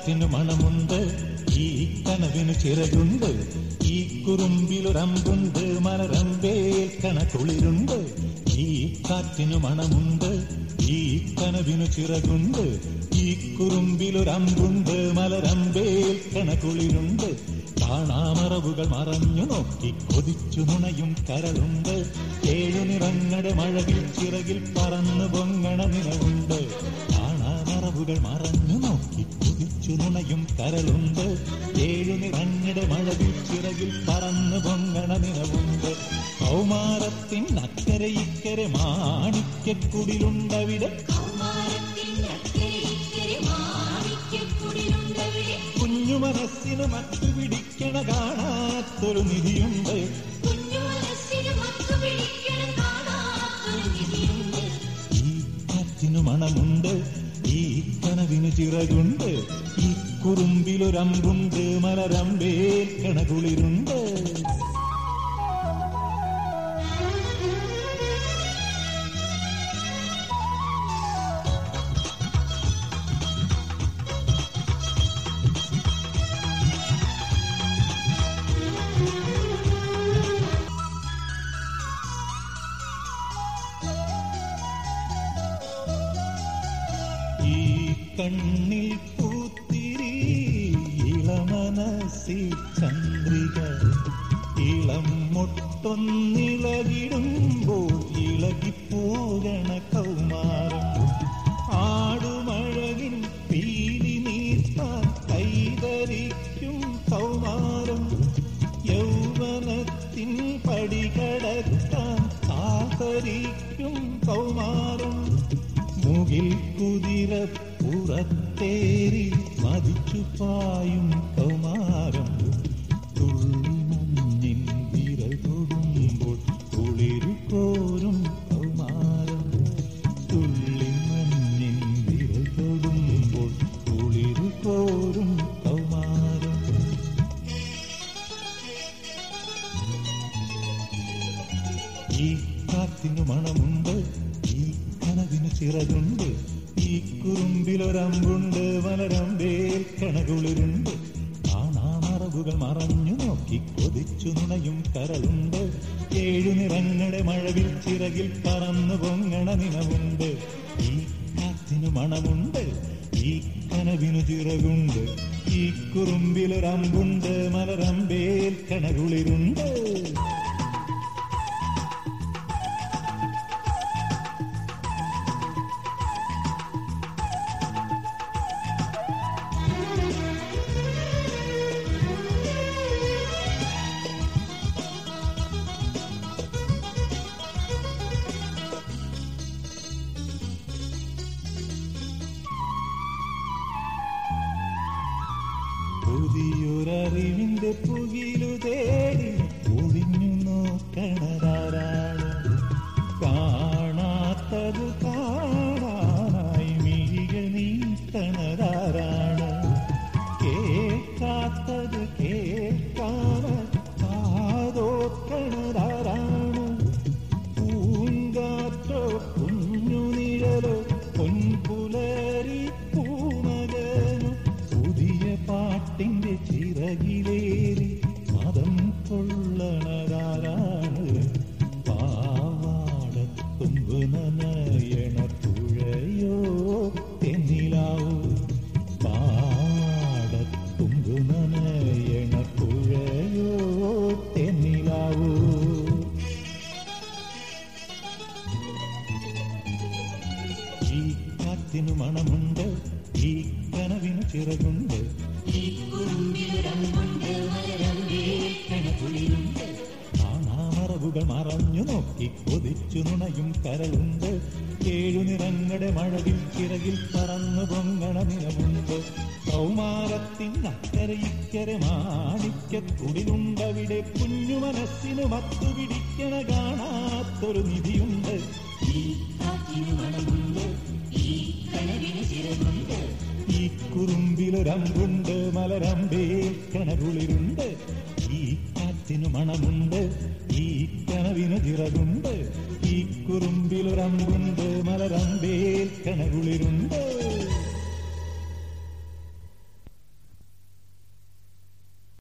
കാറ്റിന് മണമുണ്ട് ഈ കനവിന് ചിറകുണ്ട് ഈ കുറുമ്പിലൊരമ്പുണ്ട് മലരമ്പേൽ കണക്കുളിരുണ്ട് ഈ കാറ്റിന് മണമുണ്ട് ഈ കനവിനു ചിറകുണ്ട് ഈ കുറുമ്പിലൊരമ്പുണ്ട് മലരമ്പേൽ കണക്കുളിരുണ്ട് കാണാമറവുകൾ മറഞ്ഞു നോക്കി കൊതിച്ചു നുണയും കരളുണ്ട് ഏഴു നിറങ്ങളുടെ മഴകിൽ ചിറകിൽ പറന്നു പൊങ്ങണ നിലവുണ്ട് കാണാമറവുകൾ മറഞ്ഞു നോക്കി കൊതിച്ചു നുണയും കരളുണ്ട് ഏഴു നിറങ്ങളുടെ മഴകിൽ ചിറകിൽ പറന്നു പൊങ്ങണ നിലവുണ്ട് കൗമാരത്തിൻ അക്കരെ ഇക്കരെ മാണിക്യക്കുടിലുണ്ടവിടെ കുഞ്ഞു മനസ്സിന് മറ്റു പിടിക്കണ കാണാത്തൊരു നിധിയുണ്ട് ഈ കാറ്റിനു മണമുണ്ട് ഈ കനവിന് ചിറകുണ്ട് ഈ കുറുമ്പിലൊരമ്പുണ്ട് മലരമ്പേൽ കണകുളിരുണ്ട് ഈ കണ്ണിൽ പൂത്തിരി ഇളമനസ്സിൽ ചന്ദ്രിക ഇളം മുട്ടൊന്നിളകിടുമ്പോൾ ഇളകിപ്പോകണ കൗമാരം ആടുമഴകിൻ പീലി നീർത്താൻ കൈതരിക്കും കൗമാരം യൗവനത്തിൻ പടികടത്താൻ ആഹരിക്കും കൗമാരം മുകിൽ കുതിര പുറത്തേറി മതിച്ചു പായും കൗമാരം തുള്ളിമഞ്ഞിൻ വിരൽ തൊടുമ്പോൾ കുളിരു കോരും കൗമാരം തുള്ളിമഞ്ഞിൻ വിരൽ തൊടുമ്പോൾ കുളിരു കോരും കൗമാരം ഈ കാറ്റിനു മണമുണ്ട് ഈ കനവിന് ചിറകുണ്ട് ഈ കുറുമ്പിലൊരമ്പുണ്ട് മലരമ്പേൽ കണകുളിരുണ്ട് കാണാമറവുകൾ മറഞ്ഞു നോക്കി കൊതിച്ചു നുണയും കരളുണ്ട് ഏഴു നിറങ്ങളുടെ മഴവിൽ ചിറകിൽ പറന്നു പൊങ്ങണ നിലവുണ്ട് ഈ കാറ്റിനു മണമുണ്ട് ഈ കനവിനു ചിറകുണ്ട് ഈ കുറുമ്പിലൊരമ്പുണ്ട് മലരമ്പേൽ കണകുളിരുണ്ട് പുതിയൊരറിവിന്റെ പുകിലു തേടി ഒളിഞ്ഞു നോക്കണതാരാണ് കാണാത്തത് കാണാനായി മിഴികൾ നീക്കണതാരാണ് കേൾക്കാത്തത് കേൾക്കാനായി കാതോക്കണതാരാണ് പൂങ്കാറ്റോ കുഞ്ഞു നിഴലോ പൊൻപുലരി പൂമകനോ പുതിയ പാട്ടിന്റെ ചിറകിലേറി മതം കൊള്ളണതാരാണ് പാവാടത്തുമ്പ് നനയണ തുഴയോ തെന്നിലാവൂ പാടത്തുമ്പ് നനയണ തുഴയോ തെന്നിലാവൂ ഈ കാറ്റിനു മണമുണ്ട് ഈ കനവിനു ചിറകുണ്ട് ഈ കാണാമറവുകൾ മറഞ്ഞു നോക്കി കൊതിച്ചു നുണയും കരളുണ്ട് ഏഴു നിറങ്ങളുടെ മഴവിൽ ചിറകിൽ പറന്നു പൊങ്ങണ നിലമുണ്ട് കൗമാരത്തിൻ അക്കരെ ഇക്കരെ മാണിക്യക്കുടിലുണ്ടവിടെ കുഞ്ഞു മനസ്സിന് മത്തു പിടിക്കണ കാണാത്തൊരു നിധിയുണ്ട് ഈ കാറ്റിനു മണമുണ്ട് ഈ കനവിന് ചിറകുണ്ട് ഈ കുറുമ്പിലൊരമ്പുണ്ട് മലരമ്പേൽ കണകുളിരുണ്ട് ഈ കാറ്റിനു മണമുണ്ട് ഈ കനവിന് ചിറകുണ്ട് ഈ കുറുമ്പിലൊരമ്പുണ്ട് മലരമ്പേൽ കണകുളിരുണ്ട്